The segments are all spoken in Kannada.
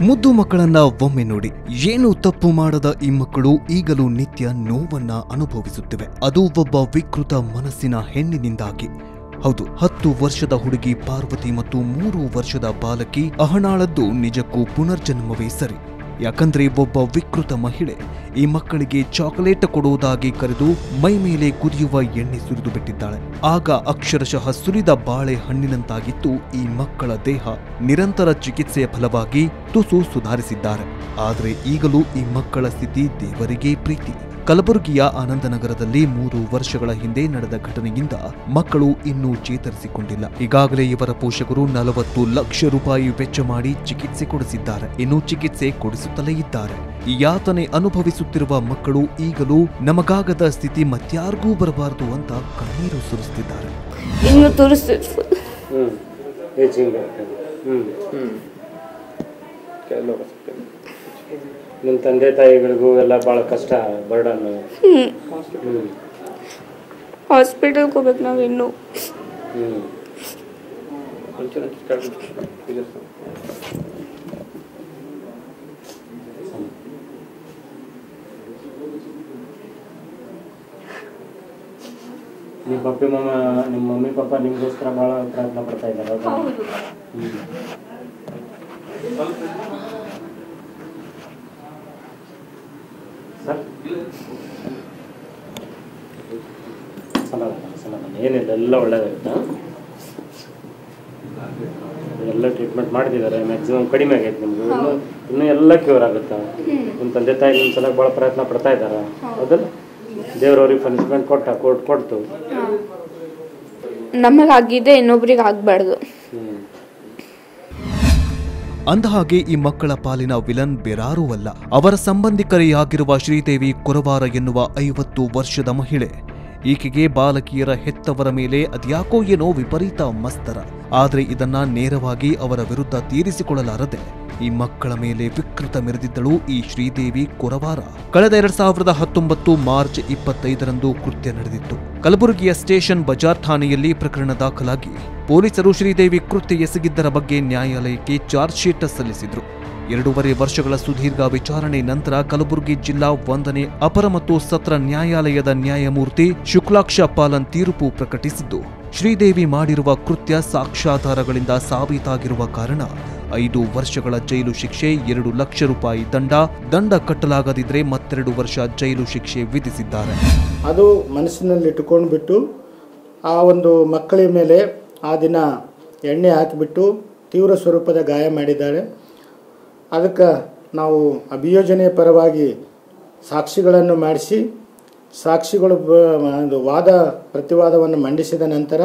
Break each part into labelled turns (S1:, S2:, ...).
S1: ಮುದ್ದು ಮಕ್ಕಳನ್ನ ಒಮ್ಮೆ ನೋಡಿ ಏನು ತಪ್ಪು ಮಾಡದ ಈ ಮಕ್ಕಳು ಈಗಲೂ ನಿತ್ಯ ನೋವನ್ನ ಅನುಭವಿಸುತ್ತಿವೆ ಅದು ಒಬ್ಬ ವಿಕೃತ ಮನಸ್ಸಿನ ಹೆಣ್ಣಿನಿಂದಾಗಿ ಹೌದು ಹತ್ತು ವರ್ಷದ ಹುಡುಗಿ ಪಾರ್ವತಿ ಮತ್ತು ಮೂರು ವರ್ಷದ ಬಾಲಕಿ ಅಹಣಾಳದ್ದು ನಿಜಕ್ಕೂ ಪುನರ್ಜನ್ಮವೇ ಸರಿ ಯಾಕಂದ್ರೆ ಒಬ್ಬ ವಿಕೃತ ಮಹಿಳೆ ಈ ಮಕ್ಕಳಿಗೆ ಚಾಕೊಲೇಟ್ ಕೊಡುವುದಾಗಿ ಕರೆದು ಮೈ ಮೇಲೆ ಕುದಿಯುವ ಎಣ್ಣೆ ಸುರಿದು ಬಿಟ್ಟಿದ್ದಾಳೆ ಆಗ ಅಕ್ಷರಶಃ ಸುರಿದ ಬಾಳೆ ಹಣ್ಣಿನಂತಾಗಿತ್ತು ಈ ಮಕ್ಕಳ ದೇಹ ನಿರಂತರ ಚಿಕಿತ್ಸೆಯ ಫಲವಾಗಿ ತುಸು ಸುಧಾರಿಸಿದ್ದಾರೆ ಆದರೆ ಈಗಲೂ ಈ ಮಕ್ಕಳ ಸ್ಥಿತಿ ದೇವರಿಗೆ ಪ್ರೀತಿ ಕಲಬುರಗಿಯ ಆನಂದನಗರದಲ್ಲಿ ಮೂರು ವರ್ಷಗಳ ಹಿಂದೆ ನಡೆದ ಘಟನೆಯಿಂದ ಮಕ್ಕಳು ಇನ್ನೂ ಚೇತರಿಸಿಕೊಂಡಿಲ್ಲ ಈಗಾಗಲೇ ಇವರ ಪೋಷಕರು ನಲವತ್ತು ಲಕ್ಷ ರೂಪಾಯಿ ವೆಚ್ಚ ಮಾಡಿ ಚಿಕಿತ್ಸೆ ಕೊಡಿಸಿದ್ದಾರೆ ಇನ್ನು ಚಿಕಿತ್ಸೆ ಕೊಡಿಸುತ್ತಲೇ ಇದ್ದಾರೆ ಈ ಯಾತನೆ ಅನುಭವಿಸುತ್ತಿರುವ ಮಕ್ಕಳು ಈಗಲೂ ನಮಗಾಗದ ಸ್ಥಿತಿ ಮತ್ಯಾರಿಗೂ ಬರಬಾರದು ಅಂತ ಕಣ್ಣೀರು ಸುರಿಸುತ್ತಿದ್ದಾರೆ
S2: ಇನ್ನು ತೋರಿಸ್ತೀವಿ ಫುಲ್
S3: ಹ್ಞೂ ಏಜಿಂಗ್ ಹ್ಞೂ ಹ್ಞೂ ನಿಮ್ಮ ತಂದೆ ತಾಯಿಗಳಿಗೂ ಎಲ್ಲ ಭಾಳ ಕಷ್ಟ ಬರ್ಡನ್ನು ಹ್ಞೂ
S2: ಹಾಸ್ಪಿಟಲ್ಗೆ ಹೋಗ್ಬೇಕು ನಾವು ಇನ್ನು
S3: ಹ್ಞೂ ನಿಮ್ಮ ಪಪ್ಪಿ ಮಮ್ಮ ನಿಮ್ಮ ಮಮ್ಮಿ ಪಪ್ಪ ನಿಮಗೋಸ್ಕರ ಭಾಳ ಪ್ರಯತ್ನ ಪಡ್ತಾ ಇದ್ದಾರೆ ಹೌದಾ ಹ್ಞೂ ಸರ್ ಸಮಾಧಾನ ಸಮಾಧಾನ ಏನಿಲ್ಲ ಎಲ್ಲ ಒಳ್ಳೇದಾಗುತ್ತೆ ಎಲ್ಲ ಟ್ರೀಟ್ಮೆಂಟ್ ಮಾಡ್ತಿದ್ದಾರೆ ಮ್ಯಾಕ್ಸಿಮಮ್ ಕಡಿಮೆ ಆಗೈತೆ ನಿಮ್ಗೆ ಇನ್ನು ಇನ್ನೂ ಎಲ್ಲ ಕ್ಯೂರ್ ಆಗುತ್ತೆ ನಿಮ್ಮ ತಂದೆ ತಾಯಿ ನಿಮ್ಮ ಸಲ ಭಾಳ ಪ್ರಯತ್ನ ಪಡ್ತಾ ಇದ್ದಾರೆ ಹೌದಲ್ಲ ದೇವ್ರವ್ರಿಗೆ ಪನಿಷ್ಮೆಂಟ್ ಕೊಟ್ಟ ಕೊಟ್ಟು ಕೊಡ್ತು
S2: ನಮಗಾಗಿದೆ ಇನ್ನೊಬ್ರಿಗೆ ಆಗಬಾರ್ದು
S3: ಹ್ಞೂ
S1: ಅಂದಹಾಗೆ ಈ ಮಕ್ಕಳ ಪಾಲಿನ ವಿಲನ್ ಬೇರಾರೂ ಅಲ್ಲ ಅವರ ಸಂಬಂಧಿಕರೇ ಆಗಿರುವ ಶ್ರೀದೇವಿ ಕೊರವಾರ ಎನ್ನುವ ಐವತ್ತು ವರ್ಷದ ಮಹಿಳೆ ಈಕೆಗೆ ಬಾಲಕಿಯರ ಹೆತ್ತವರ ಮೇಲೆ ಅದ್ಯಾಕೋ ಏನೋ ವಿಪರೀತ ಮಸ್ತರ ಆದ್ರೆ ಇದನ್ನ ನೇರವಾಗಿ ಅವರ ವಿರುದ್ಧ ತೀರಿಸಿಕೊಳ್ಳಲಾರದೆ ಈ ಮಕ್ಕಳ ಮೇಲೆ ವಿಕೃತ ಮೆರೆದಿದ್ದಳು ಈ ಶ್ರೀದೇವಿ ಕೊರವಾರ ಕಳೆದ ಎರಡ್ ಸಾವಿರದ ಹತ್ತೊಂಬತ್ತು ಮಾರ್ಚ್ ಇಪ್ಪತ್ತೈದರಂದು ಕೃತ್ಯ ನಡೆದಿತ್ತು ಕಲಬುರಗಿಯ ಸ್ಟೇಷನ್ ಬಜಾರ್ ಠಾಣೆಯಲ್ಲಿ ಪ್ರಕರಣ ದಾಖಲಾಗಿ ಪೊಲೀಸರು ಶ್ರೀದೇವಿ ಕೃತ್ಯ ಎಸಗಿದ್ದರ ಬಗ್ಗೆ ನ್ಯಾಯಾಲಯಕ್ಕೆ ಚಾರ್ಜ್ ಶೀಟ್ ಸಲ್ಲಿಸಿದ್ರು ಎರಡೂವರೆ ವರ್ಷಗಳ ಸುದೀರ್ಘ ವಿಚಾರಣೆ ನಂತರ ಕಲಬುರಗಿ ಜಿಲ್ಲಾ ಒಂದನೇ ಅಪರ ಮತ್ತು ಸತ್ರ ನ್ಯಾಯಾಲಯದ ನ್ಯಾಯಮೂರ್ತಿ ಶುಕ್ಲಾಕ್ಷ ಪಾಲನ್ ತೀರ್ಪು ಪ್ರಕಟಿಸಿದ್ದು ಶ್ರೀದೇವಿ ಮಾಡಿರುವ ಕೃತ್ಯ ಸಾಕ್ಷ್ಯಾಧಾರಗಳಿಂದ ಸಾಬೀತಾಗಿರುವ ಕಾರಣ ಐದು ವರ್ಷಗಳ ಜೈಲು ಶಿಕ್ಷೆ ಎರಡು ಲಕ್ಷ ರೂಪಾಯಿ ದಂಡ ದಂಡ ಕಟ್ಟಲಾಗದಿದ್ರೆ ಮತ್ತೆರಡು ವರ್ಷ ಜೈಲು ಶಿಕ್ಷೆ ವಿಧಿಸಿದ್ದಾರೆ
S4: ಅದು ಮನಸ್ಸಿನಲ್ಲಿ ಇಟ್ಟುಕೊಂಡು ಬಿಟ್ಟು ಆ ಒಂದು ಮಕ್ಕಳ ಮೇಲೆ ಆ ದಿನ ಎಣ್ಣೆ ಹಾಕಿಬಿಟ್ಟು ತೀವ್ರ ಸ್ವರೂಪದ ಗಾಯ ಮಾಡಿದ್ದಾಳೆ ಅದಕ್ಕೆ ನಾವು ಅಭಿಯೋಜನೆಯ ಪರವಾಗಿ ಸಾಕ್ಷಿಗಳನ್ನು ಮಾಡಿಸಿ ಸಾಕ್ಷಿಗಳು ಬ- ಒಂದು ವಾದ ಪ್ರತಿವಾದವನ್ನು ಮಂಡಿಸಿದ ನಂತರ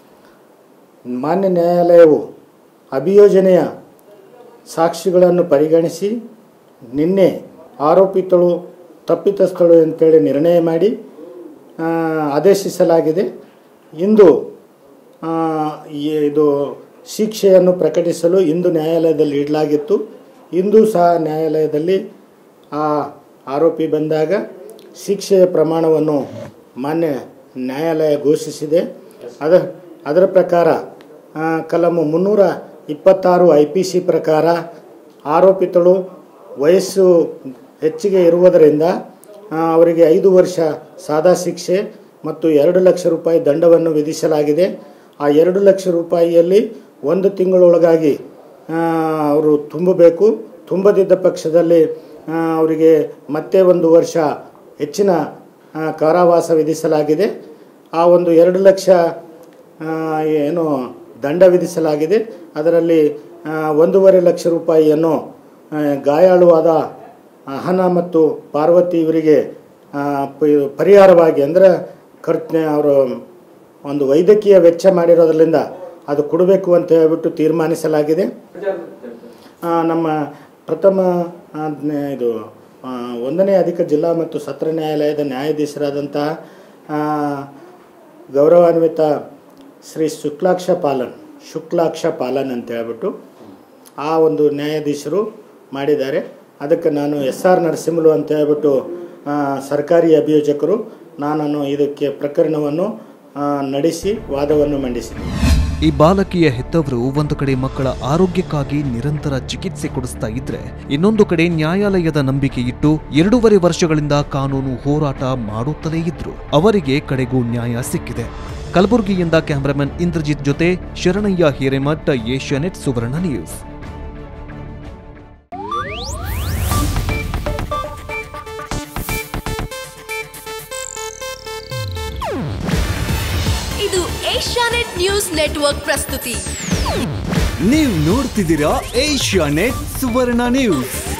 S4: ಮಾನ್ಯ ನ್ಯಾಯಾಲಯವು ಅಭಿಯೋಜನೆಯ ಸಾಕ್ಷಿಗಳನ್ನು ಪರಿಗಣಿಸಿ ನಿನ್ನೆ ಆರೋಪಿತಳು ತಪ್ಪಿತಸ್ಥಳು ಅಂತೇಳಿ ನಿರ್ಣಯ ಮಾಡಿ ಆ, ಆದೇಶಿಸಲಾಗಿದೆ ಇಂದು ಆ, ಈ- ಇದು ಶಿಕ್ಷೆಯನ್ನು ಪ್ರಕಟಿಸಲು ಇಂದು ನ್ಯಾಯಾಲಯದಲ್ಲಿ ಇಡಲಾಗಿತ್ತು ಇಂದು ಸಹ ನ್ಯಾಯಾಲಯದಲ್ಲಿ ಆ ಆರೋಪಿ ಬಂದಾಗ ಶಿಕ್ಷೆಯ ಪ್ರಮಾಣವನ್ನು ಮಾನ್ಯ ನ್ಯಾಯಾಲಯ ಘೋಷಿಸಿದೆ ಅದ ಅದರ ಪ್ರಕಾರ ಆ, ಕಲಮು ಮುನ್ನೂರ ಇಪ್ಪತ್ತಾರು ಐ ಪಿ ಸಿ ಪ್ರಕಾರ ಆರೋಪಿತಳು ವಯಸ್ಸು ಹೆಚ್ಚಿಗೆ ಇರುವುದರಿಂದ ಆ, ಅವರಿಗೆ ಐದು ವರ್ಷ ಸಾದಾ ಶಿಕ್ಷೆ ಮತ್ತು ಎರಡು ಲಕ್ಷ ರೂಪಾಯಿ ದಂಡವನ್ನು ವಿಧಿಸಲಾಗಿದೆ ಆ ಎರಡು ಲಕ್ಷ ರೂಪಾಯಿಯಲ್ಲಿ ಒಂದು ತಿಂಗಳೊಳಗಾಗಿ ಆ, ಅವರು ತುಂಬಬೇಕು ತುಂಬದಿದ್ದ ಪಕ್ಷದಲ್ಲಿ ಆ, ಅವರಿಗೆ ಮತ್ತೆ ಒಂದು ವರ್ಷ ಹೆಚ್ಚಿನ ಆ, ಕಾರಾವಾಸ ವಿಧಿಸಲಾಗಿದೆ ಆ ಒಂದು ಎರಡು ಲಕ್ಷ ಆ, ಏನು ದಂಡ ವಿಧಿಸಲಾಗಿದೆ ಅದರಲ್ಲಿ ಆ, ಒಂದೂವರೆ ಲಕ್ಷ ರೂಪಾಯಿಯನ್ನು ಆ, ಗಾಯಾಳುವಾದ ಅಹನ ಮತ್ತು ಪಾರ್ವತಿ ಇವರಿಗೆ ಆ, ಪ- ಪರಿಹಾರವಾಗಿ ಅಂದರೆ ಖರ್ಚು ಅವರು ಒಂದು ವೈದ್ಯಕೀಯ ವೆಚ್ಚ ಮಾಡಿರೋದ್ರಿಂದ ಅದು ಕೊಡಬೇಕು ಅಂತ ಹೇಳ್ಬಿಟ್ಟು ತೀರ್ಮಾನಿಸಲಾಗಿದೆ ಆ, ನಮ್ಮ ಪ್ರಥಮ ಆ, ಜ್ಞ- ಇದು ಆ, ಒಂದನೇ ಅಧಿಕ ಜಿಲ್ಲಾ ಮತ್ತು ಸತ್ರ ನ್ಯಾಯಾಲಯದ ನ್ಯಾಯಾಧೀಶರಾದಂತಹ ಆ, ಗೌರವಾನ್ವಿತ ಶ್ರೀ ಶುಕ್ಲಾಕ್ಷ ಪಾಲನ್ ಶುಕ್ಲಾಕ್ಷ ಪಾಲನ್ ಅಂತ ಹೇಳ್ಬಿಟ್ಟು ಆ ಒಂದು ನ್ಯಾಯಾಧೀಶರು ಮಾಡಿದ್ದಾರೆ ಅದಕ್ಕೆ ನಾನು ಎಸ್ ಆರ್ ನರಸಿಂಹಲು ಅಂತ ಹೇಳ್ಬಿಟ್ಟು ಆ, ಸರ್ಕಾರಿ ಅಭಿಯೋಜಕರು ನಾನು ಇದಕ್ಕೆ ಪ್ರಕರಣವನ್ನು ಆ, ನಡೆಸಿ ವಾದವನ್ನು ಮಂಡಿಸಿದೆ
S1: ಈ ಬಾಲಕಿಯ ಹೆತ್ತವರು ಒಂದು ಕಡೆ ಮಕ್ಕಳ ಆರೋಗ್ಯಕ್ಕಾಗಿ ನಿರಂತರ ಚಿಕಿತ್ಸೆ ಕೊಡಿಸ್ತಾ ಇದ್ರೆ ಇನ್ನೊಂದು ಕಡೆ ನ್ಯಾಯಾಲಯದ ನಂಬಿಕೆ ಇಟ್ಟು ಎರಡೂವರೆ ವರ್ಷಗಳಿಂದ ಕಾನೂನು ಹೋರಾಟ ಮಾಡುತ್ತಲೇ ಇದ್ರು ಅವರಿಗೆ ಕಡೆಗೂ ನ್ಯಾಯ ಸಿಕ್ಕಿದೆ ಕಲಬುರಗಿಯಿಂದ ಕ್ಯಾಮರಾಮನ್ ಇಂದ್ರಜಿತ್ ಜೊತೆ ಶರಣಯ್ಯ ಹಿರೇಮಠ ಏಷ್ಯಾನೆಟ್ ಸುವರ್ಣ ನ್ಯೂಸ್
S5: ಇದು ಏಷ್ಯಾನೆಟ್ ನ್ಯೂಸ್ ನೆಟ್ವರ್ಕ್ ಪ್ರಸ್ತುತಿ
S1: ನೀವು ನೋಡ್ತಿದ್ದೀರಾ ಏಷ್ಯಾನೆಟ್ ಸುವರ್ಣ ನ್ಯೂಸ್